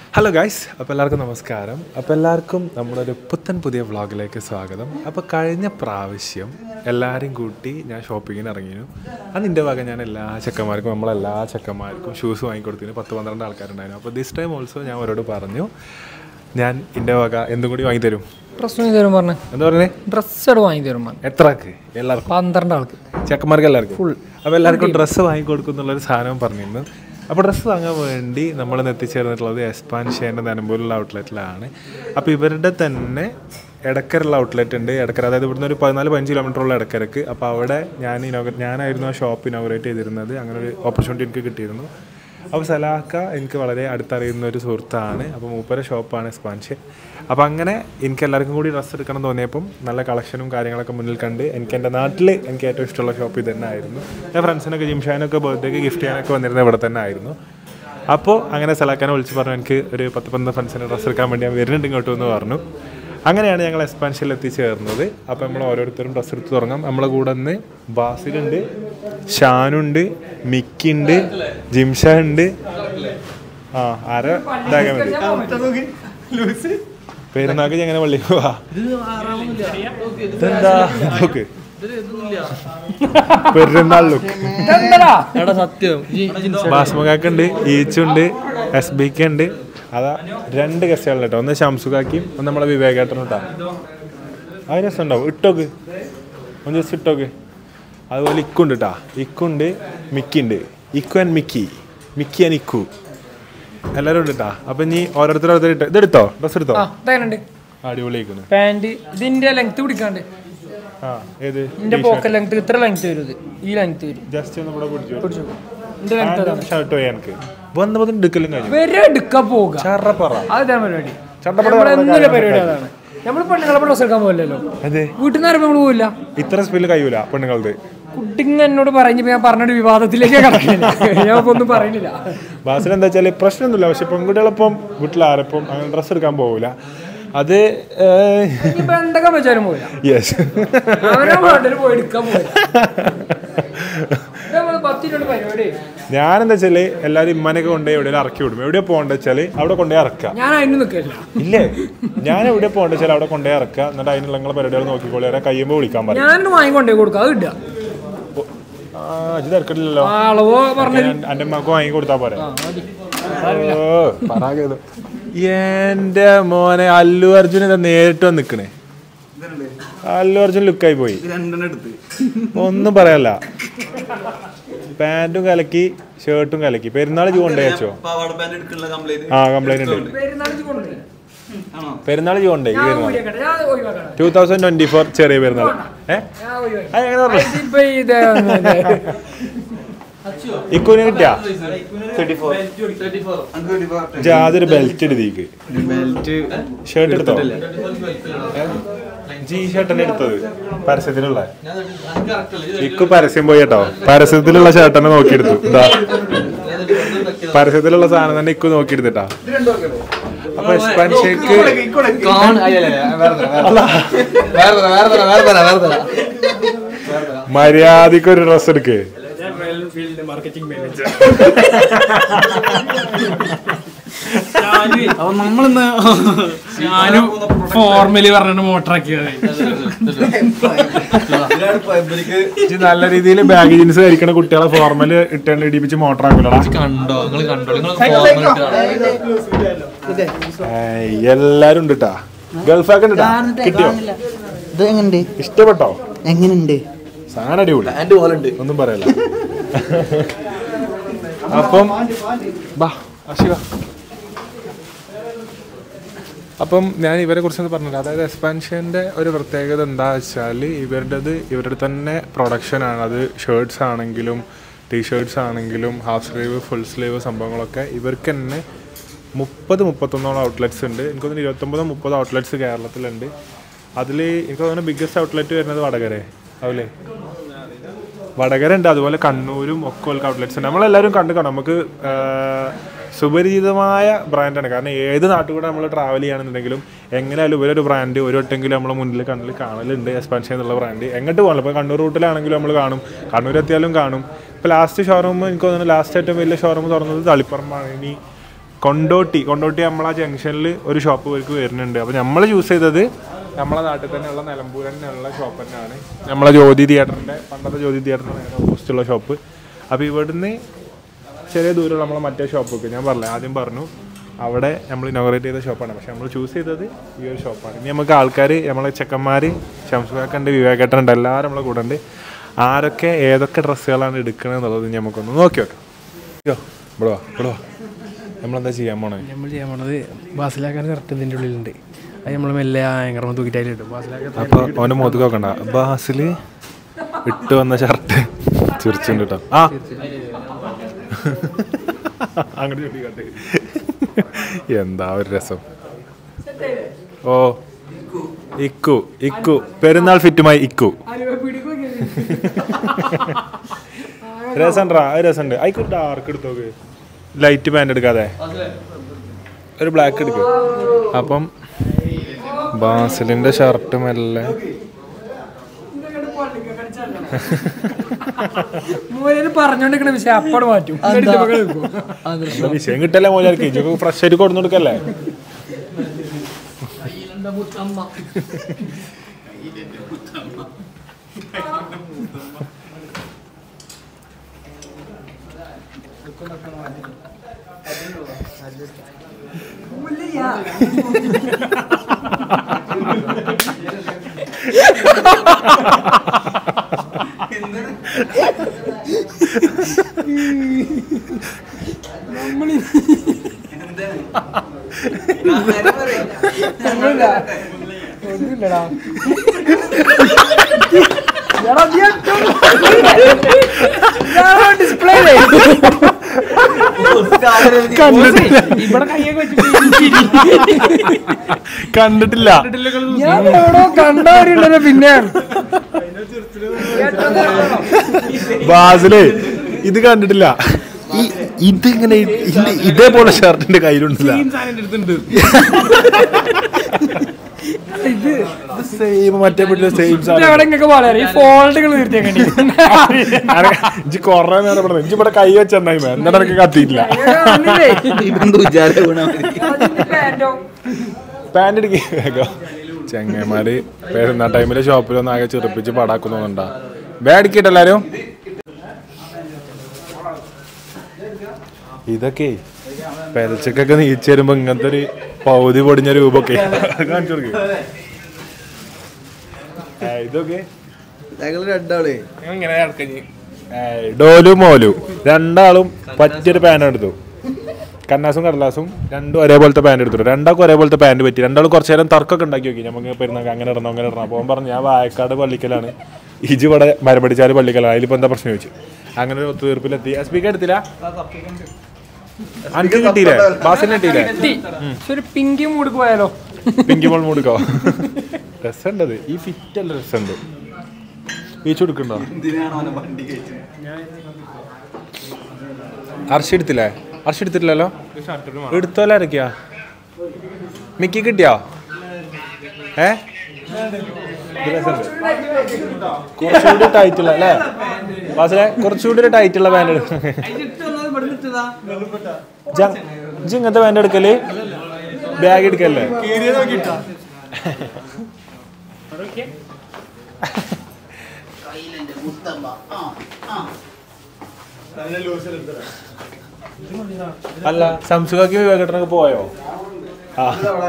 Hello guys അപ്പോൾ എല്ലാവർക്കും നമസ്കാരം അപ്പോൾ എല്ലാവർക്കും നമ്മുടെ ഒരു പുത്തൻ പുതിയ വ്ളോഗിലേക്ക് സ്വാഗതം അപ്പോൾ കഴിഞ്ഞ പ്രാവശ്യം എല്ലാവരെയും കൂട്ടി ഞാൻ ഷോപ്പിങ്ങിന് ഇറങ്ങിയിരുന്നു അന്ന് എൻ്റെ വക ഞാൻ എല്ലാ ചെക്കന്മാർക്കും നമ്മളെല്ലാ ചെക്കന്മാർക്കും ഷൂസ് വാങ്ങിക്കൊടുത്തിന് പത്ത് പന്ത്രണ്ട് ആൾക്കാരുണ്ടായിരുന്നു അപ്പോൾ ദിസ് ടൈം ഓൾസോ ഞാൻ അവരോട് പറഞ്ഞു ഞാൻ എൻ്റെ വക എന്തും കൂടി വാങ്ങി തരും ഡ്രസ് വാങ്ങി തരും പറഞ്ഞേ എന്താ പറഞ്ഞേ ഡ്രസ് അവിടെ വാങ്ങി തരും പറഞ്ഞു എത്ര ആൾക്ക് എല്ലാവർക്കും പന്ത്രണ്ട് ആൾക്ക് ചെക്കന്മാർക്ക് എല്ലാവർക്കും ഫുൾ അപ്പോൾ എല്ലാവർക്കും ഡ്രസ്സ് വാങ്ങിക്കൊടുക്കും എന്നുള്ളൊരു സാധനം പറഞ്ഞിരുന്നു അപ്പോൾ ഡ്രസ്സ് വാങ്ങാൻ വേണ്ടി നമ്മളിന്ന് എത്തിച്ചേർന്നിട്ടുള്ളത് എസ്പാൻഷേൻ്റെ നിലമ്പൂരിലുള്ള ഔട്ട്ലെറ്റിലാണ് അപ്പോൾ ഇവരുടെ തന്നെ എടക്കരുള്ള ഔട്ട്ലെറ്റ് ഉണ്ട് എടക്കര അതായത് ഇവിടുന്ന് ഒരു പതിനാല് പതിനഞ്ച് കിലോമീറ്റർ ഉള്ള എടക്കരക്ക് അപ്പോൾ അവിടെ ഞാൻ ഇനോഗ ഞാനായിരുന്നു ആ ഷോപ്പ് ഇനോഗ്രേറ്റ് ചെയ്തിരുന്നത് അങ്ങനെ ഒരു ഓപ്പർച്യൂണിറ്റി എനിക്ക് കിട്ടിയിരുന്നു അപ്പോൾ സലാക്ക എനിക്ക് വളരെ അടുത്തറിയുന്ന ഒരു സുഹൃത്താണ് അപ്പോൾ മൂപ്പര ഷോപ്പാണ് എസ്പാൻഷൻ അപ്പോൾ അങ്ങനെ എനിക്ക് എല്ലാവർക്കും കൂടി ഡ്രസ്സ് എടുക്കണം തോന്നിയപ്പം നല്ല കളക്ഷനും കാര്യങ്ങളൊക്കെ മുന്നിൽ കണ്ട് എനിക്ക് എൻ്റെ നാട്ടിൽ എനിക്ക് ഏറ്റവും ഇഷ്ടമുള്ള ഷോപ്പ് ഇത് തന്നെ ആയിരുന്നു ഞാൻ ഫ്രണ്ട്സിനൊക്കെ ജിംഷാനൊക്കെ ബർത്ത്ഡേക്ക് ഗിഫ്റ്റ് ചെയ്യാനൊക്കെ വന്നിരുന്നത് ഇവിടെ തന്നെ ആയിരുന്നു അപ്പോൾ അങ്ങനെ സലാക്കാനെ വിളിച്ച് പറഞ്ഞു എനിക്ക് ഒരു പത്ത് പന്ത്രണ്ട് ഫ്രണ്ട്സിന് ഡ്രസ്സ് എടുക്കാൻ വേണ്ടി ഞാൻ വരുന്നുണ്ട് ഇങ്ങോട്ട് എന്ന് പറഞ്ഞു അങ്ങനെയാണ് ഞങ്ങൾ എക്സ്പാൻഷനിൽ എത്തിച്ചേർന്നത് അപ്പോൾ നമ്മൾ ഓരോരുത്തരും ഡ്രസ്സ് എടുത്ത് തുടങ്ങാം നമ്മളെ കൂടെ നിന്ന് ബാസിലുണ്ട് ഷാനുണ്ട് മിക്കുണ്ട് ജിംഷ ഉണ്ട് ആ ആര ഇതാക്കാൻ മതി പെരുന്നാക്ക് ഞാൻ എങ്ങനെ പള്ളി പോവാ ഇതെന്താ നോക്ക് പെരുന്നാൾ ലുക്ക് എടാ സത്യം ബാസ്മകാക്കുണ്ട് ഈച്ചുണ്ട് എസ് ബി കെ ഉണ്ട് അതാ രണ്ട് ഗസ്റ്റുകളുണ്ട് കേട്ടോ ഒന്ന് ഷംസുഖാക്കിയും ഒന്ന് നമ്മളെ വിവേകേട്ടനും കേട്ടോ അത് രസമുണ്ടാവും ഇട്ടോക്ക് ഒന്ന് ജസ്റ്റ് ഇട്ടോക്ക് അതുപോലെ ഇക്കുണ്ട് കേട്ടാ ഇക്കുണ്ട് മിക്കിണ്ട് Ikku and Mickey Mickey and Ikku എല്ലാവരും ഉണ്ട് കേട്ടാ അപ്പം ഇനി ഓരോരുത്തർ ഓരോരുത്തർ ഇട്ട് ഇതെടുത്തോ ഡ്രസ് എടുത്തോ ആ ഇതായിരുന്നു അടിപൊളിയാക്കുന്നു പാന്റ് ഇതിന്റെ ലെങ്ത് പിടിക്കാണ്ട് ആ ഏത് ഇതിന്റെ പോക്കറ്റ് ലെങ്ത് ഇത്ര ലെങ്ത് വരും ഇത് ഈ ലെങ്ത് വരും ജസ്റ്റ് ഒന്ന് ഇവിടെ പിടിച്ചു പിടിച്ചു ഇതിന്റെ ലെങ്ത് അതാണ് ഷർട്ട് പോയി എനിക്ക് വന്നപ്പോൾ എടുക്കലും കഴിഞ്ഞു വരെ എടുക്കാൻ പോവുക ചറപ്പറ അതാണ് പരിപാടി ചട്ടപ്പട നമ്മുടെ എന്നുള്ള പരിപാടി അതാണ് നമ്മൾ പെണ്ണുങ്ങളെ ഡ്രസ് എടുക്കാൻ പോകില്ലല്ലോ അതെ വീട്ടിൽ നിന്ന് ഇറങ്ങുമ്പോൾ നമ്മൾ പോവില്ല ഇത്ര സ്പീഡിൽ കഴിയൂല പെണ്ണുങ്ങളത് കുട്ടിങ്ങ എന്നോട് പറഞ്ഞപ്പോ ഞാൻ പറഞ്ഞൊരു വിവാദത്തിലേക്ക് കിടക്കില്ല ഞാൻ ഇപ്പൊ ഒന്നും പറയുന്നില്ല ബാസിൽ എന്താ വെച്ചാൽ പ്രശ്നമൊന്നുമില്ല പക്ഷെ പെൺകുട്ടികളൊപ്പം വീട്ടിൽ ആരപ്പം അങ്ങനെ ഡ്രസ്സ് എടുക്കാൻ പോകില്ല അത് ഇപ്പൊ എന്തൊക്കെ വെച്ചാലും പോവില്ല യെസ് അവരെ വീട്ടിൽ പോയി എടുക്കാൻ പോവില്ല നമ്മൾ പത്തിരുപത് പരിപാടി ഞാനെന്താ വെച്ചാല് എല്ലാവരും ഇമ്മനൊക്കെ കൊണ്ടുപോയി എവിടെയെങ്കിലും ഇറക്കി വിടും എവിടെ പോകണ്ട വെച്ചാൽ അവിടെ കൊണ്ടുപോയി ഇറക്കുക ഞാൻ അതിന് നിൽക്കില്ല ഇല്ലേ ഞാൻ എവിടെ പോകണ്ട വെച്ചാൽ അവിടെ കൊണ്ടുപോയി ഇറക്കുക എന്നിട്ട് അതിനുള്ള നിങ്ങളെ പരിപാടികൾ നോക്കിക്കോളി അവരെ കയ്യുമ്പോൾ വിളിക്കാൻ പറയും ഞാൻ വാങ്ങിക്കൊണ്ടേ കൊടുക്കുക അത് ഇടുക ആ ഇത് തിരക്കില്ലല്ലോ ആ അളവോ പറഞ്ഞു എൻ്റെ അമ്മക്ക് വാങ്ങി കൊടുത്താൽ പോരെ മതി ഓ, പറാകേത്. എന്റെ മോനെ അല്ലു അർജുൻ ഇതാ നേരിട്ട് വന്ന് നിക്കണേ അല്ലു അർജുൻ ലുക്കായി പോയി ഒന്നും പറയല്ല പാന്റും കലക്കി ഷർട്ടും കലക്കി പെരുന്നാൾ ജൂ കൊണ്ടേ വെച്ചോ പാവാട പാന്റ് എടുക്കാനുള്ള കംപ്ലൈന്റ് ആ കംപ്ലൈന്റ് ഉണ്ട് പെരുന്നാളിന് കൊണ്ടുവരും. ആണോ പെരുന്നാൾ ജൂ കൊണ്ടേ ഈ ഞാൻ പെരുന്നാൾ ഊരിയാക്കട്ടെ, ഞാൻ ഒഴിവാക്കട്ടെ. Two thousand twenty four Cheriya Perunnal ഏ ഞാൻ ഒഴിവാക്കി. അത് എങ്ങനെ പറഞ്ഞു ഇതിപ്പോ ഇത് ഇത് ഇക്കുവിനെ കിട്ടിയാ അനക്ക് ജാതൊരു ബെൽറ്റ് എടുത്തേക്ക് ബെൽറ്റ് ഷർട്ട് എടുത്തോ ജി ഷർട്ടന്നെ എടുത്തത് പരസ്യത്തിലുള്ള ഇക്കു പരസ്യം പോയി കേട്ടോ പരസ്യത്തിലുള്ള ഷർട്ട് തന്നെ നോക്കിയെടുത്തു ഇതാ പരസ്യത്തിലുള്ള സാധനം തന്നെ ഇക്കു നോക്കിയെടുത്തിട്ടാ അപ്പൊ സ്പൻഷേക്ക് മര്യാദക്ക് ഒരു ഡ്രസ് എടുക്ക് അപ്പൊ നമ്മളിന്ന് ഞാനും ഫോർമലി പറഞ്ഞിട്ട് മോട്ടറാക്കിയത് ഇജ്ജ് നല്ല രീതിയിൽ ബാഗ് ജീൻസ് ധരിക്കണ കുട്ടികളെ ഫോർമൽ ഇട്ടേണ്ട ഇടിപ്പിച്ച് മോട്ടർ ആക്കൂലടാ കണ്ടോ നിങ്ങൾ കണ്ടോ നിങ്ങൾ ഫോർമൽ എല്ലാരും ഉണ്ട് ട്ടാ ഗൾഫാക്ക് ഉണ്ട് ട്ടാ. കിട്ടിയോ ഇത് എങ്ങനുണ്ട് ഇഷ്ടപ്പെട്ടോ എങ്ങനുണ്ട് സാധനം അടിപൊളി ഒന്നും പറയല്ല അപ്പം ബാ അശിവ അപ്പം ഞാൻ ഇവരെ കുറിച്ച് പറഞ്ഞില്ല അതായത് എക്സ്പാൻഷൻ്റെ ഒരു പ്രത്യേകത എന്താ വെച്ചാൽ ഇവരുടേത് ഇവരുടെ തന്നെ പ്രൊഡക്ഷനാണ് അത് ഷർട്ട്സ് ആണെങ്കിലും ടീഷർട്ട്സ് ആണെങ്കിലും ഹാഫ് സ്ലീവ് ഫുൾ സ്ലീവ് സംഭവങ്ങളൊക്കെ ഇവർക്ക് തന്നെ മുപ്പത് മുപ്പത്തൊന്നോളം ഔട്ട്ലെറ്റ്സ് ഉണ്ട് എനിക്ക് തോന്നുന്നു ഇരുപത്തൊമ്പതോ മുപ്പതോ ഔട്ട്ലെറ്റ്സ് കേരളത്തിലുണ്ട് അതിൽ എനിക്ക് തോന്നുന്നു ബിഗ്ഗസ്റ്റ് ഔട്ട്ലെറ്റ് വരുന്നത് വടകര ആവില്ലേ വടകര ഉണ്ട് അതുപോലെ കണ്ണൂരും ഒക്കെ ഉള്ള ഔട്ട്ലെറ്റ്സ് ഉണ്ട് നമ്മളെല്ലാവരും കണ്ടു കാണും നമുക്ക് ആ, സുപരിചിതമായ ബ്രാൻഡാണ് കാരണം ഏത് നാട്ടിൽ കൂടെ നമ്മൾ ട്രാവൽ ചെയ്യുകയാണെന്നുണ്ടെങ്കിലും എങ്ങനെയായാലും ഇവരൊരു ബ്രാൻഡ് ഒരു വട്ടെങ്കിലും നമ്മളെ മുന്നിൽ കണ്ണിൽ കാണലുണ്ട് എക്സ്പാൻഷൻ എന്നുള്ള ബ്രാൻഡ് എങ്ങോട്ട് പോകണം ഇപ്പോൾ കണ്ണൂർ റൂട്ടിലാണെങ്കിലും നമ്മൾ കാണും കണ്ണൂർ എത്തിയാലും കാണും ഇപ്പോൾ ലാസ്റ്റ് ഷോറൂം എനിക്ക് തോന്നുന്നു ലാസ്റ്റ് ഏറ്റവും വലിയ ഷോറൂം തുറന്നത് തളിപ്പറമ്പാണ് ഇനി കൊണ്ടോട്ടി കൊണ്ടോട്ടി നമ്മളെ ജംഗ്ഷനിൽ ഒരു ഷോപ്പ് ഇവർക്ക് വരുന്നുണ്ട് അപ്പോൾ നമ്മൾ ചൂസ് ചെയ്തത് നമ്മളെ നാട്ടിൽ തന്നെയുള്ള നിലമ്പൂർ തന്നെയുള്ള ഷോപ്പ് തന്നെയാണ് നമ്മളെ ജ്യോതി തിയേറ്ററിൻ്റെ പണ്ടത്തെ ജ്യോതി തിയേറ്ററിൻ്റെ ഓപ്പോസിറ്റുള്ള ഷോപ്പ് അപ്പോൾ ഇവിടുന്ന് ചെറിയ ദൂരമുള്ള നമ്മളെ മറ്റേ ഷോപ്പൊക്കെ ഞാൻ പറഞ്ഞില്ല ആദ്യം പറഞ്ഞു അവിടെ നമ്മൾ ഇനോഗ്രേറ്റ് ചെയ്ത ഷോപ്പാണ് പക്ഷെ നമ്മൾ ചൂസ് ചെയ്തത് ഈ ഒരു ഷോപ്പാണ് ഇനി നമുക്ക് ആൾക്കാർ നമ്മളെ ചെക്കന്മാർ ശംസുകാക്കുണ്ട് വിവേകേട്ടനുണ്ട് എല്ലാവരും നമ്മളെ കൂടെ ഉണ്ട് ആരൊക്കെ ഏതൊക്കെ ഡ്രസ്സുകളാണ് എടുക്കുന്നത് എന്നുള്ളത് ഇനി നമുക്കൊന്ന് നോക്കി വെക്കാം ഇയ്യോ, ഇവിടെ വാ ഇവിടെ വാ നമ്മളെന്താ ചെയ്യാൻ പോണേ നമ്മൾ ചെയ്യാൻ പോണത് ബാസിലാക്കാൻ കറക്റ്റ് ഇതിൻ്റെ ഉള്ളിലുണ്ട് അത് നമ്മൾ മെല്ലെ ഭയങ്കര തൂക്കിയിട്ട് അതിലിട്ടു ബാസിലാക്കാൻ അപ്പോൾ അവൻ്റെ മുഖത്ത് നോക്കണ്ട ബാസിൽ ഇട്ട് വന്ന ഷർട്ട് ചിരിച്ചുണ്ട് കേട്ടോ ആ അങ്ങോട്ട് ചൂണ്ടിക്കാട്ടെ എന്താ ഒരു രസം ഓ ഇക്കു ഇക്കു പെരുന്നാൾ ഫിറ്റുമായി ഇക്കു രസണ്ടാ അത് രസമുണ്ട് അയക്കു ഡാർക്ക് എടുത്തോക്ക് ലൈറ്റ് പാൻ്റ് എടുക്കാതെ ഒരു ബ്ലാക്ക് എടുക്കുക അപ്പം ബാസിലിന്റെ ഷർട്ട് മെല്ലെ മൂലര് പറഞ്ഞോണ്ടിരിക്കണ വിഷയം അപ്പട് മാറ്റും എന്നിട്ട് ഇതൊക്കെ നിൽക്കും. എന്താ വിഷയം കിട്ടല്ലേ മോലാർക്ക് ഇജൊക്കെ ഫ്രഷ് ആയിട്ട് കൊടുന്നു കൊടുക്കല്ലേ ഒന്നുമില്ലടാ എടാ, നീ ഏറ്റവും ഇതാണോ display ല്? ഇവിടെ കൈയൊക്കെ വെച്ചിട്ട് കണ്ടിട്ടില്ല ഞാൻ എവിടോ കണ്ടവരുണ്ടല്ലോ പിന്നെ ബാസിലേ ഇത് കണ്ടിട്ടില്ല ഈ- ഇതിങ്ങനെ ഇത് ഇതേപോലെ ഷർട്ടിന്റെ കയ്യിലുണ്ടല്ല സെയിം മറ്റേ വീട്ടിലെ സെയിം സാധനം എവിടെ ഇങ്ങൊക്കെ വളരെ ഈ ഫോൾഡുകൾ തീർത്തേക്കണ്ടി ഇജ്ജ് കൊറേ നേരം ഇവിടെ ഇജ്ജ് ഇവിടെ കൈ വെച്ചെന്നായി എന്നിട്ട് എനിക്ക് കത്തിയിട്ടില്ല ഇവന്ത് വിചാര ഗുണമതി പാന്റ് എടുക്കുക ചെങ്ങന്മാര് പെരുന്നാ ടൈമില് ഷോപ്പിലൊന്നും ആകെ ചെറുപ്പിച്ച് പടാക്കുന്നുണ്ടാ വേടിക്കട്ടെ എല്ലാരും ഇതൊക്കെ പെരച്ചക്കൊക്കെ നീച്ച് വരുമ്പോ ഇങ്ങനത്തെ ഒരു പൗതി പൊടിഞ്ഞ രൂപമൊക്കെ കാണിച്ചു കൊടുക്ക് ഏ, ഇതൊക്കെ ഞങ്ങൾ രണ്ടാളേ ഇങ്ങനെ ഇറക്കഞ്ഞ് ഏയ് ഡോലു മോലു രണ്ടാളും പറ്റിയൊരു പാൻ എടുത്തു കന്നാസും കടലാസും രണ്ടും ഒരേപോലത്തെ പാൻറ് എടുത്തു രണ്ടാൾക്കും ഒരേപോലത്തെ പാൻറ് പറ്റി രണ്ടാളും കുറച്ച് നേരം തർക്കമൊക്കെ ഉണ്ടാക്കി നോക്കി നമുക്ക് പെരുന്നാൾക്ക് അങ്ങനെ ഇടണം അങ്ങനെ ഇടണം അപ്പോൾ അവൻ പറഞ്ഞു ഞാൻ വായക്കാട് പള്ളിക്കലാണ് ഇജി ഇവിടെ മരപടിച്ചാല് പള്ളിക്കലാണ് അതിലിപ്പോൾ എന്താ പ്രശ്നം ചോദിച്ചു അങ്ങനെ ഒരു ഒത്തുതീർപ്പിലെത്തി സ്പീക്കർ എടുത്തില്ല അനക്ക് കിട്ടിയില്ലേ ബാസിന് കിട്ടിയില്ലേ പക്ഷെ ഒരു പിങ്കി മൂട് പോയാലോ പിങ്കി മോൾ മൂടിക്കോ രസമുണ്ടത് ഈ ഫിറ്റ് അല്ല രസമുണ്ട് ബീച്ച് കൊടുക്കണ്ടോ എന്തിനാണ് അവനെ വണ്ടി കയറ്റുന്നത് അർഷി എടുത്തില്ലേ അർഷി എടുത്തിട്ടില്ലല്ലോ എടുത്തോലെ ഇറക്കിയാ മിക്കി കിട്ടിയോ ഏ ഇത് രസമുണ്ട്. കുറച്ചുകൂടി ടൈറ്റ് ഉള്ള അല്ലേ വാസിലെ കുറച്ചുകൂടി ഒരു ടൈറ്റ് ഉള്ള പാൻറ് ഇജ്ജ് ഇങ്ങനത്തെ പാൻറ് എടുക്കല് ബാഗ് എടുക്കല്ലേ അല്ല സംസുഖാക്ക് വിവേകട്ടനൊക്കെ പോയോ ആ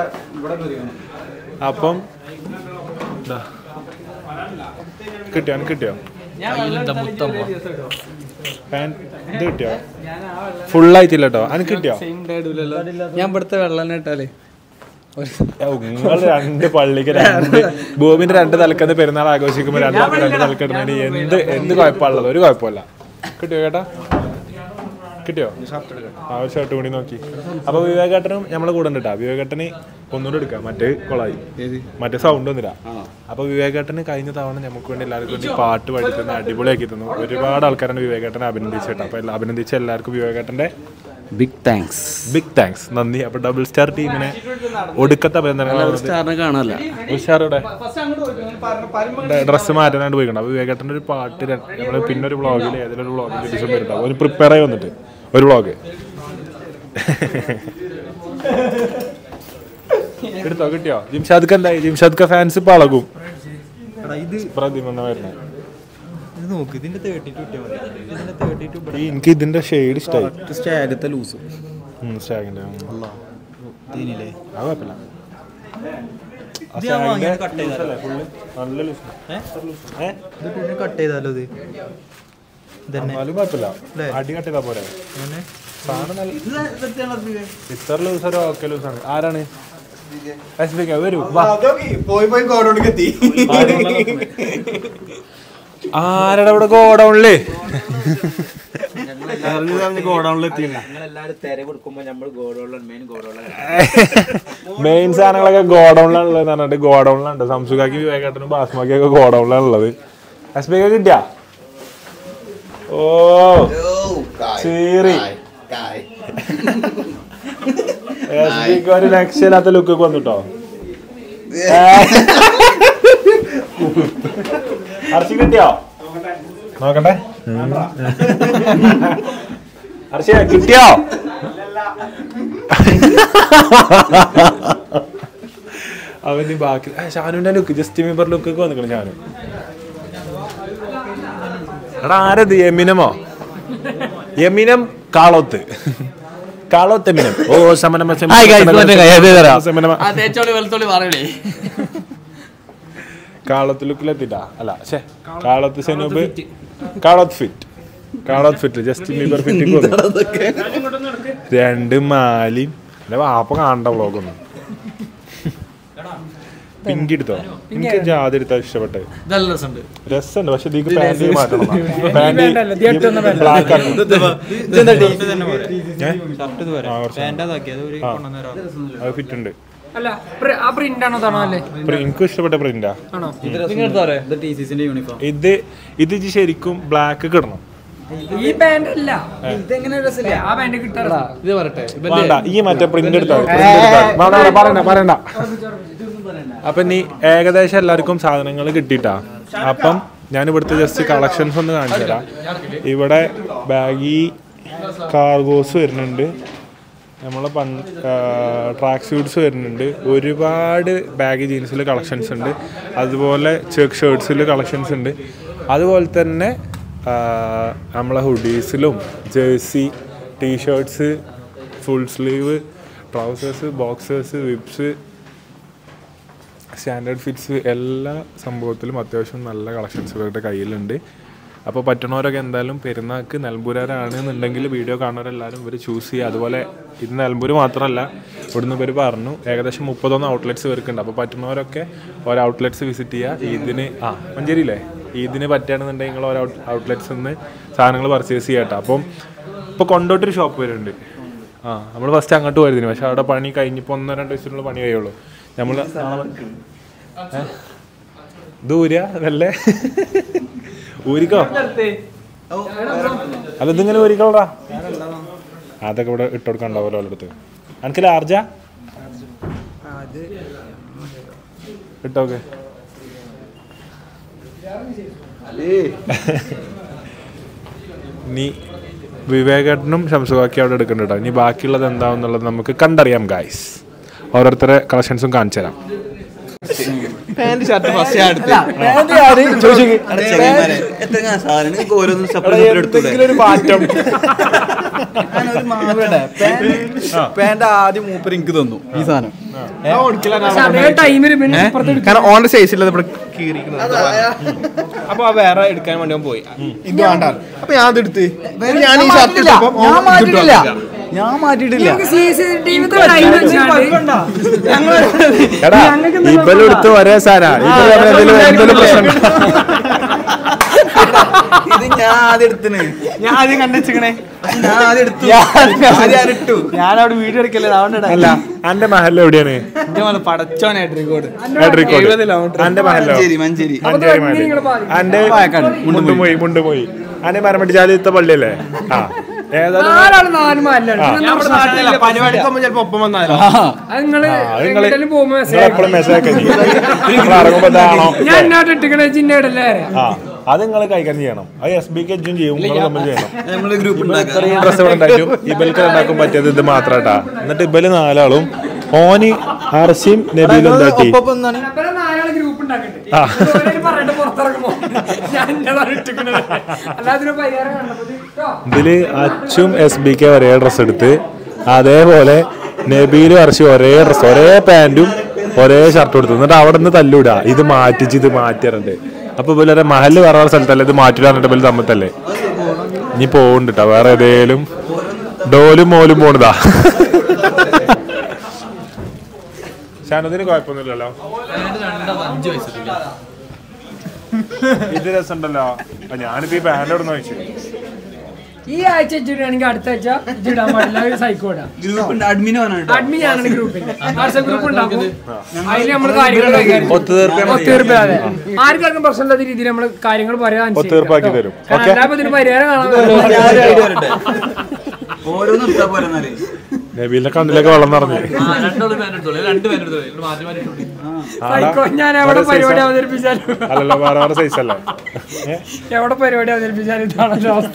അപ്പം ദാ. കിട്ടിയോ എനിക്ക് കിട്ടിയോ കയ്യിലെന്താ മുത്തമ്മ പാൻ ഇത് കിട്ടിയോ ഫുൾ ആയിട്ടില്ല കേട്ടോ എനിക്ക് കിട്ടിയോ ഞാൻ ഇവിടുത്തെ വെള്ളം ഇട്ടാലേ നിങ്ങൾ രണ്ട് പള്ളിക്ക് രണ്ട് ഭൂമിന്റെ രണ്ട് തലക്കന്ന് പെരുന്നാൾ ആഘോഷിക്കുമ്പോൾ രണ്ട് ആൾക്ക് രണ്ട് തലക്കിടുന്നതിന് എന്ത് എന്ത് കുഴപ്പമുള്ളത് ഒരു കുഴപ്പമില്ല കിട്ടിയോ കേട്ടാ കിട്ടിയോ ആ ഒരു ഷർട്ട് കൂടി നോക്കി അപ്പൊ വിവേകേട്ടനും നമ്മളെ കൂടെ ഉണ്ട് കേട്ടാ വിവേകേട്ടന് ഒന്നുകൂടെ എടുക്കാം മറ്റേ കൊളായി മറ്റേ സൗണ്ട് ഒന്നുമില്ല അപ്പൊ വിവേകേട്ടന് കഴിഞ്ഞ തവണ നമുക്ക് വേണ്ടി എല്ലാവർക്കും വേണ്ടി പാട്ട് പാടി തന്നു അടിപൊളിയാക്കി തന്നു ഒരുപാട് ആൾക്കാരാണ് വിവേകേട്ടനെ അഭിനന്ദിച്ചിട്ട് അപ്പൊ എല്ലാ- അഭിനന്ദിച്ച എല്ലാവർക്കും വിവേകേട്ടന്റെ ബിഗ് താങ്ക്സ് ബിഗ് താങ്ക്സ് നന്ദി അപ്പൊ ഡബിൾ സ്റ്റാർ ടീമിനെ ഒടുക്കത്തെ അഭിനന്ദനങ്ങൾ സ്റ്റാറിനെ കാണാനല്ല ഉഷാറുടെ ഡ്രസ്സ് മാറ്റാനായിട്ട് പോയിക്കണം അപ്പൊ വിവേകേട്ടൻ്റെ ഒരു പാട്ട് ര- നമ്മള് പിന്നെ ഒരു വ്ളോഗിൽ ഏതെങ്കിലും ഒരു വ്ളോഗിൽ ദിവസം വരുന്നുണ്ടാവും ഒരു പ്രിപ്പയർ ആയി വന്നിട്ട് ഒരു വ്ളോഗ് എടുത്തോ കിട്ടിയോ ജിംഷാദ്ക്ക് എന്തായി ജിംഷാദ്ക്ക് ഫാൻസ് ഇപ്പൊ അളകും പ്രതിമ വരുന്നത് ഇത് നോക്ക് ഇതിന്റെ തേർട്ടി ടു മതി ഇതിന്റെ തേർട്ടി ടു ഈ എനിക്ക് ഇതിന്റെ ഷെയ്ഡ് ഇഷ്ടമായി സ്റ്റാഗത്തെ ലൂസ് സ്റ്റാഗിന്റെ തീനില്ലേ അത് കുഴപ്പമില്ല ആ ഇത് ഞാൻ വാങ്ങിയത് stag cut ന്റെ ചെയ്തതാ. loose അല്ലേ? full? നല്ല ലൂസ് ഏഹ് ഇത് കട്ട് ചെയ്താലോ ഇത് ഇതന്നെ എന്നാലും കുഴപ്പമില്ല അല്ലേ? അടി കട്ട് ചെയ്താ പോരെ അങ്ങനെ സാധനം നല്ല ഇത്ര ലൂസ് ഒരു ഓക്കെ ലൂസാണ് ആരാണ് എസ്ബിക്ക വരൂ വാ പോയി പോയി കോടോണിക്ക് എത്തി ആരുടെ ഇവിടെ ഗോഡൗണില് മെയിൻ സാധനങ്ങളൊക്കെ ഗോഡൗണിലാണുള്ളത് പറഞ്ഞിട്ട് ഗോഡൗണിലുണ്ട് സംസുഖാക്കി വിവേകേട്ടനും ബാസ്മാക്കിയൊക്കെ ഗോഡൗണിലാണുള്ളത് എസ്ബിക്ക കിട്ടിയ ഓ ചീറി എസ്ബിക്ക് ഒരു രക്ഷയില്ലാത്ത ലുക്കൊക്കെ വന്നിട്ടോ അർച്ചി കിട്ടിയോ നോക്കട്ടെ അർച്ചി കിട്ടിയോ അവന് ബാക്കി ആ, ഷാനുവിന്റെ ലുക്ക് ജസ്റ്റ് മീബർ ലുക്ക് ഒക്കെ വന്നിക്കണം ഷാനു എടാ ആരത് യമിനമോ യമിനം കാളോത്ത് കാളോത്ത് എമിനം ഓ ശമനമ Hi guys, മറ്റേ കൈ അത് തരാം. ശമനമ ആ തേച്ചോളി വെളുത്തോളി പറയണേ കാളത്ത് ലുക്കിലെത്തിട്ടാ അല്ല ഷേ കാളത്ത് സെനൂബ് കാളത്ത് ഫിറ്റ് കാളത്ത് ഫിറ്റ് ജസ്റ്റ് മീബർ ഫിറ്റ് രണ്ട് മാലിയും അല്ലെ വാപ്പ കാണണ്ട വ്ളോഗൊന്നും പിങ്കി എടുത്തോ എനിക്ക് ജാതി എടുത്താ ഇഷ്ടപ്പെട്ടത് നല്ല രസമുണ്ട് രസമുണ്ട് പക്ഷെ ഇതിക്ക് പാന്റ് മാറ്റണം പാന്റ് ബ്ലാക്ക് ആക്കണം ഏ? ഷർട്ട് ഇത് ആ, കുറച്ച് പാൻ്റ് അതാക്കി അത് ഒരു കൊണ്ടുവന്നേരാ അത് ഫിറ്റ് ഉണ്ട് അല്ല പ്രി- ആ പ്രിന്റ് ആണോ തണോ അല്ലേ പ്രി- എനിക്ക് ഇഷ്ടപ്പെട്ട പ്രിന്റാ ആണോ ഇത് ടി സി സിന്റെ യൂണിഫോം ഇത് ഇത് ഇജ്ജ് ശരിക്കും ബ്ലാക്ക് കിടണം ഈ പാന്റ് അല്ല ഇതെങ്ങനെ രസമില്ല ആ പാന്റ് കിട്ടാറില്ല ഇത് പറയട്ടെ വേണ്ട ഈ മറ്റേ പ്രിന്റ് എടുത്തോ print എടുത്തോ. വേണ്ട, വേണ്ട, പറയണ്ട പറയണ്ട അപ്പൊ നീ ഏകദേശം എല്ലാവർക്കും സാധനങ്ങൾ കിട്ടിട്ടാ അപ്പം ഞാൻ ഇവിടുത്തെ ജസ്റ്റ് കളക്ഷൻസ് ഒന്ന് കാണിച്ചു തരാം ഇവിടെ ബാഗി കാർഗോസ് വരുന്നുണ്ട് നമ്മളെ പൺ ട്രാക്ക് സ്യൂട്ട്സ് വരുന്നുണ്ട് ഒരുപാട് ബാഗി ജീൻസിൽ കളക്ഷൻസ് ഉണ്ട് അതുപോലെ ചെക്ക് ഷർട്ട്സിൽ കളക്ഷൻസ് ഉണ്ട് അതുപോലെ തന്നെ ആ, നമ്മളെ ഹുഡീസിലും jersey t shirts full sleeve trousers boxers വിപ്സ് സ്റ്റാൻഡേർഡ് ഫിറ്റ്സ് എല്ലാ സംഭവത്തിലും അത്യാവശ്യം നല്ല കളക്ഷൻസ് ഇവരുടെ കയ്യിലുണ്ട് അപ്പോൾ പറ്റണവരൊക്കെ എന്തായാലും പെരുന്നാൾക്ക് നെൽമ്പൂരാണ് എന്നുണ്ടെങ്കിൽ വീഡിയോ കാണുന്നവരെല്ലാവരും ഇവർ ചൂസ് ചെയ്യുക അതുപോലെ ഇത് നെൽമ്പൂർ മാത്രമല്ല ഇവിടുന്ന് ഇവർ പറഞ്ഞു ഏകദേശം മുപ്പത്തൊന്ന് ഔട്ട്ലെറ്റ്സ് ഇവർക്കുണ്ട് അപ്പോൾ പറ്റുന്നവരൊക്കെ ഓരോ ഔട്ട്ലെറ്റ്സ് വിസിറ്റ് ചെയ്യുക ഈദിന് ആ മഞ്ചേരിയില്ലേ ഈദിന് പറ്റുകയാണെന്നുണ്ടെങ്കിൽ നിങ്ങൾ ഓരോ ഔട്ട്ലെറ്റ്സിൽ നിന്ന് സാധനങ്ങൾ പർച്ചേസ് ചെയ്യട്ടെ അപ്പം ഇപ്പോൾ കൊണ്ടോട്ടൊരു ഷോപ്പ് വരുന്നുണ്ട് ആ നമ്മൾ ഫസ്റ്റ് അങ്ങോട്ട് പോയിരുന്നു പക്ഷെ അവിടെ പണി കഴിഞ്ഞപ്പോൾ ഒന്നോ രണ്ടോ ദിവസത്തിനുള്ള പണി കഴിയുള്ളൂ നമ്മൾ ദൂര അതല്ലേ ഊരിക്കോ അല്ല ഇതിങ്ങനെ ഊരിക്കോടാ അതൊക്കെ ഇവിടെ ഇട്ടുകൊടുക്കണ്ടാവല്ലോ അവരുടെ അടുത്ത് എനിക്ക് ലാർജ ഇട്ടോക്കെ നീ വിവേകേട്ടനും ശംസുവാക്കി അവിടെ എടുക്കണ്ട ഇനി ബാക്കിയുള്ളത് എന്താണെന്നുള്ളത് നമുക്ക് കണ്ടറിയാം ഗായ്സ് ഓരോരുത്തരെ കളക്ഷൻസും കാണിച്ചു തരാം പാന്റ് ഷർട്ട് ഫസ്റ്റ് ഞാൻ എടുത്ത് എത്ര സാധനം നിങ്ങൾക്ക് ഓരോന്നും സെപ്പറേറ്റ് എടുത്തൂടെ എന്തെങ്കിലും ഒരു മാറ്റം പാന്റ് ആദ്യം മൂപ്പർ എനിക്ക് തന്നു ഈ സാധനം പക്ഷെ അതേ ടൈമിൽ പിന്നെ ഇപ്പുറത്ത് കാരണം ഓന്റെ സൈസ് ഇല്ലത് ഇവിടെ കീറിക്കുന്നത് അപ്പൊ ആ വേറെ എടുക്കാൻ വേണ്ടി അവൻ പോയി ഇത് വേണ്ട അപ്പൊ ഞാൻ അതെടുത്ത് ഞാൻ ഈ ഷർട്ട് ഇട്ടപ്പോ ഞാൻ മാറ്റിയിട്ടില്ല ഞാൻ മാറ്റിയിട്ടില്ല CCTV ത്തെ time വെച്ചാണ്ട് എടാ ഇവലെടുത്ത് ഒരേ സാരാ ഇവര് തമ്മിൽ എന്തെങ്കിലും എന്തെങ്കിലും പ്രശ്നം ഇത് ഞാൻ ആദ്യം എടുത്തിന് ഞാൻ ആദ്യം കണ്ടുവെച്ചിക്കണേ ഞാൻ ആദ്യം എടുത്തു ആദ്യം ഞാൻ ഇട്ടു ഞാൻ അവിടെ വീഡിയോ എടുക്കല്ലേ അതുകൊണ്ടാ അല്ല അന്റെ മഹൽ എവിടെയാണ് എന്റെ മല പടച്ചോനെ റെക്കോർഡ് എഡ്രിക്കോട് എഴുപത് kilometer. അന്റെ മഹല്ലോ മഞ്ചേരി മഞ്ചേരി മഞ്ചേരി മഹൽ അന്റെ മുണ്ടുപോയി മുണ്ടുപോയി അന്റെ മരമട്ടിച്ചാലിത്തെ പള്ളിയല്ലേ ആ ഏതായാലും നാലാള് നാല് മാലാണ് പരിപാടിക്ക് പോകുമ്പോ ചിലപ്പോ ഒപ്പം വന്നാലോ അത് നിങ്ങള് ആ, നിങ്ങള് എങ്ങോട്ടേലും പോകുമ്പോ നിങ്ങൾ എപ്പോഴും മെസ്സേജ് ഒക്കെ നമ്മൾ ഇറങ്ങുമ്പോ ഇതാണോ ഞാൻ എന്നോട്ട് ഇട്ടിക്കണ ചിന്നടല്ലേ ആ അത് നിങ്ങൾ കൈകാര്യം ചെയ്യണം അത് എസ് ബി എജും ചെയ്യും നിങ്ങൾ തമ്മിൽ ചെയ്യണം നമ്മള് ഗ്രൂപ്പ് ഉണ്ടാക്കാം ഇത്രയും ഡ്രസ്സ് ഇവിടെ ഉണ്ടായിട്ടും ഇബൽക്ക് ഉണ്ടാക്കാൻ പറ്റിയത് ഇത് മാത്രാട്ടാ എന്നിട്ട് ഇബല് നാലാളും ഓന് അർഷിയും നബീലും എന്താക്കി ഒപ്പം എന്താണ് നാലാളെ ഗ്രൂപ്പ് ഉണ്ടാക്കട്ടെ ആ. ഓരോരു പറഞ്ഞിട്ട് പുറത്തിറങ്ങുമോ ഞാൻ എന്റേതാണ് ഇട്ടിക്കണത് അല്ലാതൊരു പരിഹാരം കണ്ടപ്പോ കേട്ടോ ഇതില് അച്ചും എസ് ബി കെ ഒരേ ഡ്രസ്സ് എടുത്ത് അതേപോലെ നബീലും അർഷി ഒരേ ഡ്രസ്സ് ഒരേ പാന്റും ഒരേ ഷർട്ടും എടുത്തു എന്നിട്ട് അവിടെ നിന്ന് തല്ലൂടാ ഇത് മാറ്റിച്ച് ഇത് മാറ്റിയിട്ടുണ്ട് അപ്പൊ ഇവരെ മഹല് വേറെ വേറെ സ്ഥലത്തല്ലേ ഇത് മാറ്റില്ല എന്നിട്ട് ഇവര് തമ്മിത്തല്ലേ ഇനി പോവുണ്ട് ട്ടോ വേറെ ഏതേലും ഡോലും മോലും പോണതാ ഷാനദിന് കുഴപ്പമൊന്നുമില്ലല്ലോ ഇത് രസമുണ്ടല്ലോ അപ്പൊ ഞാനിപ്പോ ഈ പാന്റ് എവിടെ ചോദിച്ചു ഈ ആഴ്ച ഇച്ചിടുകയാണെങ്കിൽ അടുത്ത ആഴ്ച ഇച്ചിടാൻ പാടില്ല ഒരു സൈക്കോ ഇടാം ഗ്രൂപ്പിന്റെ അഡ്മിൻ ആണ് അഡ്മിൻ ഞാനാണ് ഗ്രൂപ്പിന്റെ വാട്സാപ്പ് ഗ്രൂപ്പ് ഉണ്ടാക്കും അതിൽ നമ്മൾ കാര്യങ്ങൾ കൈകാര്യം ഒത്തുതീർപ്പ് ഒത്തീർപ്പ് അതെ ആർക്കാർക്കും പ്രശ്നമില്ലാത്ത രീതിയിൽ നമ്മൾ കാര്യങ്ങൾ പറയാൻ ഒത്തുതീർപ്പാക്കി തരും. ഓക്കേ? ഇതിന് പരിഹാരം കാണാൻ ഓരോന്നും എടുത്താ പോരെ എന്നാലേ നബീലിന്റെ കണ്ണിലൊക്കെ വെള്ളം നിറഞ്ഞു സൈക്കോ ഞാൻ എവിടെ പരിപാടി അവതരിപ്പിച്ചാലും അല്ലല്ലോ വേറെ വേറെ സൈസ് അല്ലേ ഏ? എവിടെ പരിപാടി അവതരിപ്പിച്ചാലും ഇതാണ് ഒരു അവസ്ഥ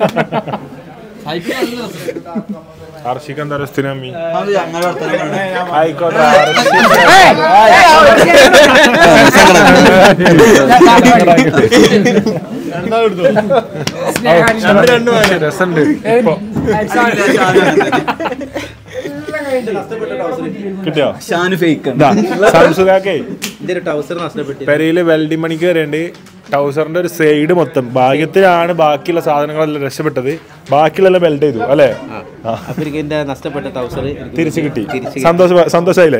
ഹർഷിക്ക് എന്താ രസത്തിന് അമ്മി അത് ഞങ്ങൾ വർത്തമാനം ആയിക്കോട്ടെ സ്നേഹാരി രസമുണ്ട് കിട്ടിയോ ഷാന് ഫേക്ക് സംസുഖാക്കേ ഇതിന്റെ ടൗസർ നഷ്ടപ്പെട്ടു പെരയില് വെൽഡിംഗ് മണിക്ക് കയറിയുണ്ട് ടൗസറിന്റെ ഒരു സൈഡ് മൊത്തം ഭാഗ്യത്തിലാണ് ബാക്കിയുള്ള സാധനങ്ങളെല്ലാം രക്ഷപ്പെട്ടത് ബാക്കിയുള്ള ബെൽറ്റ് ചെയ്തു അല്ലേ ആ. അപ്പൊ എനിക്ക് എന്റെ നഷ്ടപ്പെട്ട ടൗസർ തിരിച്ചു കിട്ടി സന്തോഷ സന്തോഷായില്ലേ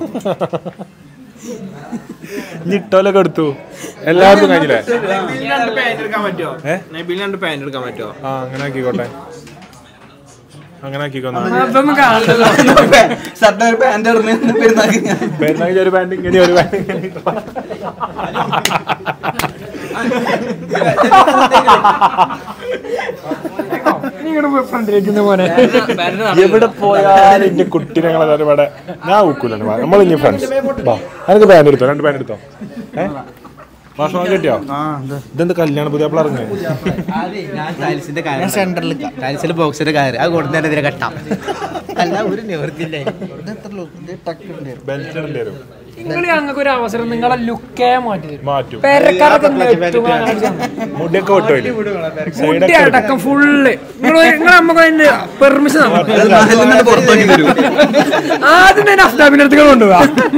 ഇനി ഇട്ടോലൊക്കെ എടുത്തു എല്ലാവർക്കും കഴിഞ്ഞില്ലേ രണ്ട് പാന്റ് എടുക്കാൻ പറ്റുമോ ഏ? നബീലിന് രണ്ട് പാന്റ് എടുക്കാൻ പറ്റുമോ ആ അങ്ങനെ ആക്കിക്കോട്ടെ അങ്ങനെ ആക്കിക്കോന്നാ അതൊന്നും കാണണ്ടല്ലോ ഷർട്ട് ഒരു പാന്റ് ഇടുന്ന പെരുന്നാക്ക് ഞാൻ പെരുന്നാൾ ഒരു പാന്റ് ഇങ്ങനെ ഒരു പാന്റ് ഇങ്ങനെ ഇട്ടോ. നിങ്ങളുടെ ഫ്രണ്ടിലേക്കുന്ന പോലെ എവിടെ പോയാലും എന്റെ കുട്ടിനെ ഞങ്ങളെല്ലാരും ഇവിടെ ഞാൻ ഊക്കൂല നമ്മൾ ഇനി ഫ്രണ്ട്സ് എനിക്ക് പാന്റ് എടുത്തോ രണ്ട് പാന്റ് എടുത്തോ ഏ ഭക്ഷണം കിട്ടിയോ ഇതെന്ത് കല്യാണ പുതിയ പറഞ്ഞു ഞാൻ ടൈൽസിന്റെ കാര്യം സെന്ററിൽ ടൈൽസിന്റെ ബോക്സിന്റെ കാര്യം അത് കൊണ്ടുതന്നെ ഇതിനെ കെട്ടാം അല്ല ഒരു നിവർത്തില്ല ബെൽറ്റ് ഇടേണ്ടി വരും നിങ്ങൾ ഞങ്ങൾക്ക് ഒരു അവസരം നിങ്ങളെ ലുക്കേ മാറ്റി തരും മാറ്റും പെരക്കാരൊക്കെ നെട്ടും മുടിയൊക്കെ വിട്ടോയില്ലേ മുടി അടക്കം ഫുള്ള് നിങ്ങൾ നിങ്ങൾ നമുക്ക് അതിന്റെ പെർമിഷൻ മഹലിൽ നിന്ന് പുറത്തേക്ക് വരും ആദ്യം തന്നെ അഫ്താബിന്റെ അടുത്ത് കൊണ്ടുപോവാ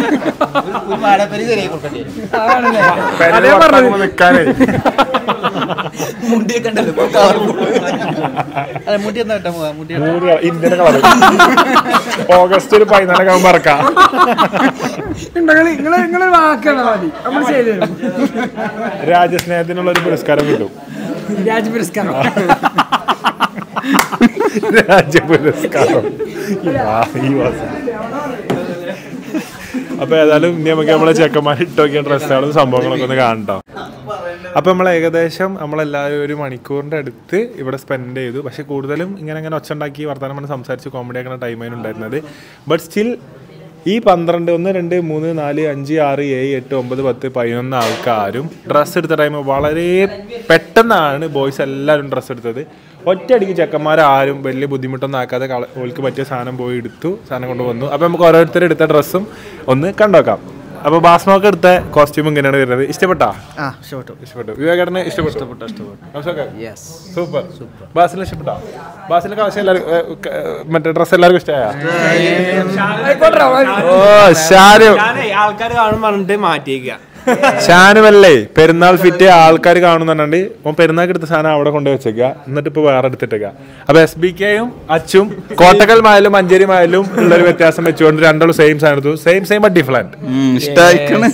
അതേ പറഞ്ഞത് നിൽക്കാനേ മുണ്ടിയൊക്കെ ഉണ്ടല്ലോ ഇപ്പൊ കളർ മുടി എന്താ കേട്ടാ പോവാ മുടി മൂന്ന് ഇന്ത്യൻ കളർ ഓഗസ്റ്റ് ഒരു പതിനാലൊക്കെ ആകുമ്പോൾ ഇറക്കാം നിങ്ങൾ നിങ്ങൾ നിങ്ങൾ വാക്കാണ് മതി നമ്മൾ ചെയ്തു തരും രാജ്യസ്നേഹത്തിനുള്ള ഒരു പുരസ്കാരം കിട്ടും രാജ് പുരസ്കാരം രാജ്യ പുരസ്കാരം ആ, ഈ മാസം അപ്പൊ ഏതായാലും ഇനി നമുക്ക് നമ്മളെ ചെക്കന്മാർ ഇട്ടോക്കിയ ഡ്രസ്സുകളും സംഭവങ്ങളൊക്കെ ഒന്ന് കാണട്ടോ അപ്പൊ നമ്മൾ ഏകദേശം നമ്മളെല്ലാവരും ഒരു മണിക്കൂറിന്റെ അടുത്ത് ഇവിടെ സ്പെൻഡ് ചെയ്തു പക്ഷെ കൂടുതലും ഇങ്ങനെ ഇങ്ങനെ ഒച്ച ഉണ്ടാക്കി വർത്തമാനം പറഞ്ഞ് സംസാരിച്ച് കോമഡി ആക്കുന്ന ടൈമാണ് ഉണ്ടായിരുന്നത് ബട്ട് സ്റ്റിൽ ഈ പന്ത്രണ്ട് ഒന്ന് രണ്ട് മൂന്ന് നാല് അഞ്ച് ആറ് ഏഴ് എട്ട് ഒമ്പത് പത്ത് പതിനൊന്ന് ആൾക്കാരും ഡ്രസ്സ് എടുത്ത ടൈം വളരെ പെട്ടെന്നാണ് ബോയ്സ് എല്ലാവരും ഡ്രസ്സ് എടുത്തത് ഒറ്റയടിക്ക് ചെക്കന്മാർ ആരും വലിയ ബുദ്ധിമുട്ടൊന്നും ആക്കാതെ കള- ഓൾക്ക് പറ്റിയ സാധനം പോയി എടുത്തു സാധനം കൊണ്ടുവന്നു അപ്പോൾ നമുക്ക് ഓരോരുത്തർ എടുത്ത ഡ്രസ്സും ഒന്ന് കണ്ടോക്കാം അപ്പോൾ ബാസ്മോക്ക് എടുത്ത കോസ്റ്റ്യൂം ഇങ്ങനെയാണ് വരുന്നത് ഇഷ്ടപ്പെട്ടാ ആ ഇഷ്ടപ്പെട്ടു ഇഷ്ടപ്പെട്ടു വിവേകേട്ടന് ഇഷ്ടപ്പെട്ടു ഇഷ്ടപ്പെട്ടു ഇഷ്ടപ്പെട്ടു സൂപ്പർ ബാസിന് ഇഷ്ടപ്പെട്ടോ ബാസിലൊക്കെ ആവശ്യം എല്ലാവർക്കും ഏ, ക- മറ്റേ ഡ്രസ്സ് എല്ലാവർക്കും ഇഷ്ടമായ ഓ ഷാരു ഞാനേ ആൾക്കാർ കാണും പറഞ്ഞിട്ട് മാറ്റിയേക്കുക ഷാനുവല്ലേ പെരുന്നാൾ ഫിറ്റ് ആൾക്കാർ കാണുന്നുണ്ട് ഓൻ പെരുന്നാൾക്ക് എടുത്ത സാധനം അവിടെ കൊണ്ടുപോയി വെച്ചേക്കുക എന്നിട്ട് ഇപ്പൊ വേറെ എടുത്തിട്ടേക്ക അപ്പൊ എസ് ബി കെയും അച്ചും കോട്ടക്കൽ മായാലും മഞ്ചേരി മായാലും ഉള്ളൊരു വ്യത്യാസം വെച്ചുകൊണ്ട് രണ്ടാളും സെയിം സാധനം എടുത്തു സെയിം സെയിം ബട്ട് ഡിഫറെന്റ് ഇഷ്ടായിക്കണ്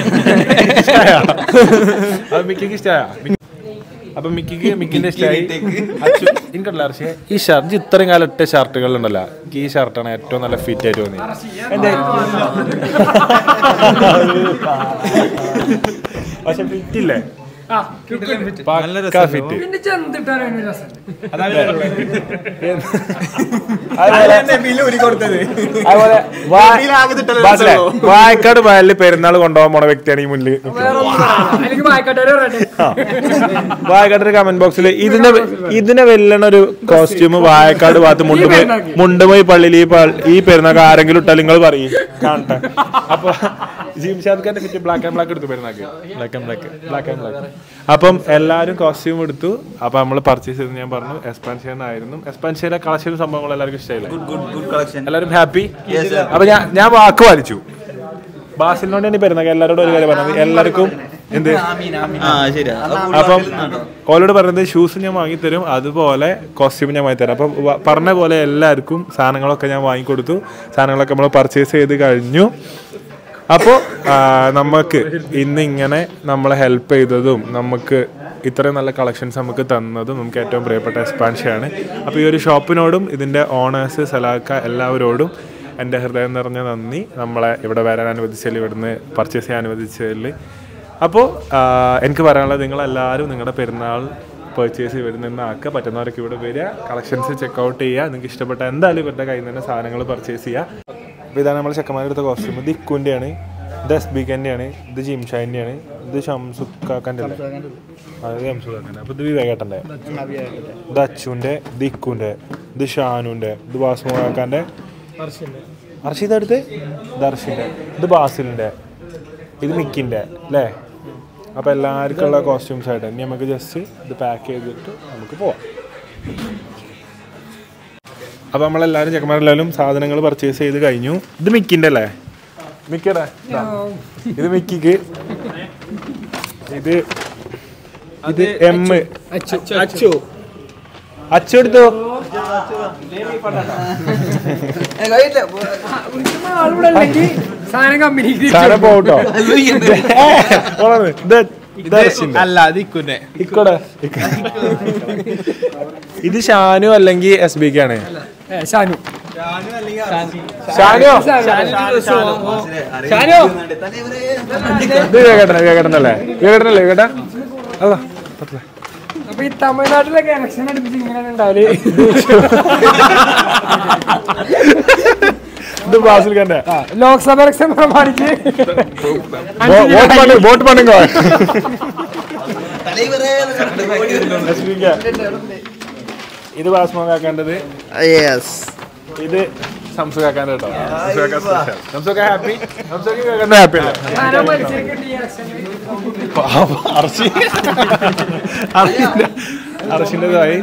അത് മിക്കിക്ക് ഇഷ്ടമായ അപ്പൊ മിക്കിക്ക് മിക്കിന്റെ ഇഷ്ടമായി അച്ചു എനിക്കല്ല പക്ഷേ ഈ ഷർട്ട് ഇത്രയും കാലം ഇട്ട ഷർട്ടുകൾ ഉണ്ടല്ലോ എനിക്ക് ഈ ഷർട്ടാണ് ഏറ്റവും നല്ല ഫിറ്റ് ആയിട്ട് തോന്നിയത് എന്തേ? പക്ഷെ ഫിറ്റ് ഇല്ലേ പക്കാ ഫിറ്റ് പിന്നെ ചെന്നിട്ടാണ് അതിന് രസം അതുപോലെ വാ- ബാസിലെ, വായക്കാട് വയലിൽ പെരുന്നാൾ കൊണ്ടുപോകാൻ പോണ വ്യക്തിയാണ് ഈ മുന്നിൽ വേറെ ഒന്നും പറയാനില്ല. എനിക്ക് വായിക്കട്ടെ വായക്കാട് കമന്റ് ബോക്സിൽ ഇതിനെ ഇതിനെ വെല്ലണ ഒരു കോസ്റ്റ്യൂം വായക്കാട് ഭാഗത്ത് മുണ്ടുപോയി മുണ്ടുപോയി പള്ളിയിൽ ഈ പ- ഈ പെരുന്നാൾക്ക് ആരെങ്കിലും ഇട്ടാൽ നിങ്ങൾ പറയും കാണട്ടെ അപ്പൊ ജിംഷാദ് ഖാന്റെ ഫിറ്റ് ബ്ലാക്ക് ആൻഡ് ബ്ലാക്ക് എടുത്തു പെരുന്നാൾക്ക് black and black black and black അപ്പം എല്ലാവരും കോസ്റ്റ്യൂം എടുത്തു അപ്പൊ നമ്മൾ പർച്ചേസ് ചെയ്ത് ഞാൻ പറഞ്ഞു എക്സ്പാൻഷൻ ആയിരുന്നു എക്സ്പാൻഷനിലെ കളക്ഷനും സംഭവങ്ങളും എല്ലാവർക്കും ഇഷ്ടമായില്ലേ ഗുഡ് കളക്ഷൻ എല്ലാവരും ഹാപ്പി അപ്പൊ ഞാൻ ഞാൻ വാക്ക് പാലിച്ചു ബാസിലിനോട് ഞാൻ പെരുന്നാൾ എല്ലാവരോടും ഒരു കാര്യം പറഞ്ഞത് എല്ലാവർക്കും എന്ത് ആ ശരിയാ അപ്പം ഓലോട് പറഞ്ഞത് ഷൂസ് ഞാൻ വാങ്ങിത്തരും അതുപോലെ കോസ്റ്റ്യൂം ഞാൻ വാങ്ങിത്തരാം അപ്പം വ- പറഞ്ഞ പോലെ എല്ലാവർക്കും സാധനങ്ങളൊക്കെ ഞാൻ വാങ്ങിക്കൊടുത്തു സാധനങ്ങളൊക്കെ നമ്മൾ പർച്ചേസ് ചെയ്ത് കഴിഞ്ഞു അപ്പോൾ നമുക്ക് ഇന്ന് ഇങ്ങനെ നമ്മളെ ഹെൽപ്പ് ചെയ്തതും നമുക്ക് ഇത്രയും നല്ല കളക്ഷൻസ് നമുക്ക് തന്നതും നമുക്ക് ഏറ്റവും പ്രിയപ്പെട്ട എക്സ്പാൻഷനാണ് അപ്പോൾ ഈ ഒരു ഷോപ്പിനോടും ഇതിൻ്റെ ഓണേഴ്സ് സലാക്ക എല്ലാവരോടും എൻ്റെ ഹൃദയം നിറഞ്ഞ നന്ദി നമ്മളെ ഇവിടെ വരാൻ അനുവദിച്ചതിൽ ഇവിടുന്ന് പർച്ചേസ് ചെയ്യാൻ അനുവദിച്ചതിൽ അപ്പോൾ എനിക്ക് പറയാനുള്ളത് നിങ്ങളെല്ലാവരും നിങ്ങളുടെ പെരുന്നാൾ പർച്ചേസ് ഇവിടെ നിന്ന് ആക്കുക പറ്റുന്നവരൊക്കെ ഇവിടെ വരിക കളക്ഷൻസ് ചെക്കൗട്ട് ചെയ്യുക നിങ്ങൾക്ക് ഇഷ്ടപ്പെട്ട എന്തായാലും ഇവരുടെ കയ്യിൽ നിന്ന് തന്നെ സാധനങ്ങൾ പർച്ചേസ് ചെയ്യുക അപ്പോൾ ഇതാണ് നമ്മൾ ചെക്കന്മാരെടുത്ത കോസ്റ്റ്യൂം ഇത് ഇക്കുൻ്റെയാണ് ഇത് എസ് ബിക്കൻ്റെയാണ് ഇത് ജിംഷാൻ്റെയാണ് ഇത് ഷംസുക്കാക്കൻ്റെ അല്ലേ ആ, ഇത് ഷംസുക്കാക്കൻ്റെ അപ്പോൾ ഇത് വിവേകേട്ടൻ്റെ ഇത് അച്ചുൻ്റെ ഇത് ഇക്കുൻ്റെ ഇത് ഷാനുൻ്റെ ഇത് ബാസ്മുക്കാക്കൻ്റെ അർഷിത് അടുത്ത് ഇത് അർഷിൻ്റെ ഇത് ബാസിലിൻ്റെ ഇത് മിക്കിൻ്റെ അല്ലേ അപ്പോൾ എല്ലാവർക്കും ഉള്ള കോസ്റ്റ്യൂംസ് ആയിട്ട് ഇനി നമുക്ക് ജസ്റ്റ് ഇത് പാക്ക് ചെയ്തിട്ട് നമുക്ക് പോവാം അപ്പോൾ നമ്മളെല്ലാവരും ചെക്കന്മാരെല്ലാവരും സാധനങ്ങൾ പർച്ചേസ് ചെയ്ത് കഴിഞ്ഞു ഇത് മിക്കിൻ്റെ അല്ലേ മിക്കടെ ഇത് മിക്കിക്ക് ഇത് ഇത് എം അച്ചു അച്ചു എടുത്തോ ആളിവിടെ ഉണ്ടെങ്കിൽ സാധനം കമ്പനിക്ക് സാധനം പോട്ടോ ഇത് ഇത് അർഷിൻ്റെ. അല്ല അത് ഇക്കുന്നെ ഇക്കോടെ ഇത് ഷാനു അല്ലെങ്കിൽ എസ് ബി ആണ് ഷാനു ഷാനോ ഇത് വിവേകേട്ടന വിവേകേട്ടനല്ലേ വിവേകേട്ടനല്ലേ വിവേകേട്ട അല്ല പറ്റില്ല അപ്പൊ ഈ തമിഴ്നാട്ടിലൊക്കെ ഇലക്ഷൻ അടുപ്പിച്ച് ഇങ്ങനെയാണ് ഉണ്ടാവല് ഇത് ബാസിൽ ഖാന്റെ ലോക്സഭ ഇലക്ഷൻ പ്രമാണിച്ച് വോട്ട് പണി വോട്ട് പണിങ്കോ ഇത് ബാസ്മോ കാക്കേണ്ടത് ഇത് സംസു കാക്കാൻ്റെ കേട്ടോ സംസുക്ക ഹാപ്പി സംസുക്ക കേൾക്കേണ്ട ഹാപ്പി അല്ലേ ആരോ മത്സരിക്കുന്നുണ്ട് ഈ ഇലക്ഷനിൽ അർച്ചി അർച്ചിൻ്റെതായി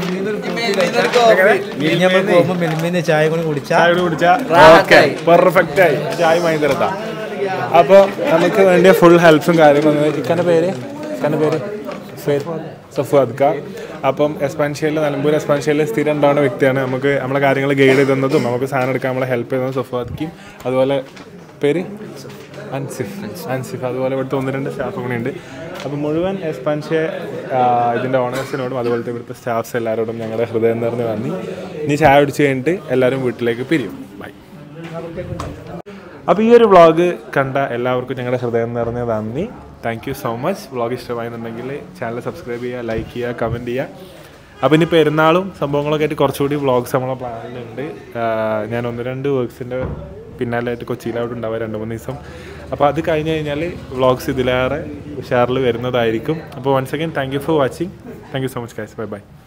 പോകുമ്പോ മെലിമേന്ന് ചായ കൊണ്ട് കുടിച്ചാ ചായ കുടിച്ച ഓക്കെ പെർഫെക്റ്റ് ആയി ചായ വാങ്ങി തരത്താം അപ്പോൾ നമുക്ക് വേണ്ടിയ ഫുൾ ഹെൽപ്സും കാര്യങ്ങളും ഇക്കൻ്റെ പേര് ഇക്കൻ്റെ പേര് സഫാദ് ഖാ അപ്പം എക്സ്പാൻഷ്യയിൽ നിലമ്പൂർ എക്സ്പാൻഷ്യയിൽ സ്ഥിരം ഉണ്ടാവുന്ന വ്യക്തിയാണ് നമുക്ക് നമ്മളെ കാര്യങ്ങൾ ഗൈഡ് ചെയ്ത് തന്നതും നമുക്ക് സാധനം എടുക്കാൻ നമ്മളെ ഹെൽപ്പ് ചെയ്യുന്നതും സഫാദ്ക്കും അതുപോലെ പേര് അൻസിഫ് അൻസിഫ് അതുപോലെ ഇവിടുത്തെ ഒന്ന് രണ്ട് സ്റ്റാഫ് കൂടി ഉണ്ട് അപ്പം മുഴുവൻ എക്സ്പാൻഷ്യ ഇതിൻ്റെ ഓണേഴ്സിനോടും അതുപോലത്തെ ഇവിടുത്തെ സ്റ്റാഫ്സ് എല്ലാവരോടും ഞങ്ങളുടെ ഹൃദയം നിറഞ്ഞ് നന്ദി ഇനി ചായ കുടിച്ച് കഴിഞ്ഞിട്ട് എല്ലാവരും വീട്ടിലേക്ക് പിരിയും ബൈ അപ്പോൾ ഈ ഒരു വ്ളോഗ് കണ്ട എല്ലാവർക്കും ഞങ്ങളുടെ ഹൃദയം നിറഞ്ഞ നന്ദി thank you so much vlog ഇഷ്ടമായിരുന്നുണ്ടെങ്കിൽ ചാനൽ സബ്സ്ക്രൈബ് ചെയ്യുക ലൈക്ക് ചെയ്യുക കമൻറ്റ് ചെയ്യുക അപ്പോൾ ഇനി പെരുന്നാളും സംഭവങ്ങളൊക്കെ ആയിട്ട് കുറച്ചുകൂടി വ്ളോഗ്സ് നമ്മളെ പ്ലാനിലുണ്ട് ഞാൻ ഒന്ന് രണ്ട് വർക്ക്സിൻ്റെ പിന്നാലായിട്ട് കൊച്ചിയിലായിട്ട് ഉണ്ടാവുക രണ്ട് മൂന്ന് ദിവസം അപ്പോൾ അത് കഴിഞ്ഞ് കഴിഞ്ഞാൽ വ്ളോഗ്സ് ഇതിലേറെ ഉഷാറിൽ വരുന്നതായിരിക്കും അപ്പോൾ once again thank you for watching thank you so much guys bye by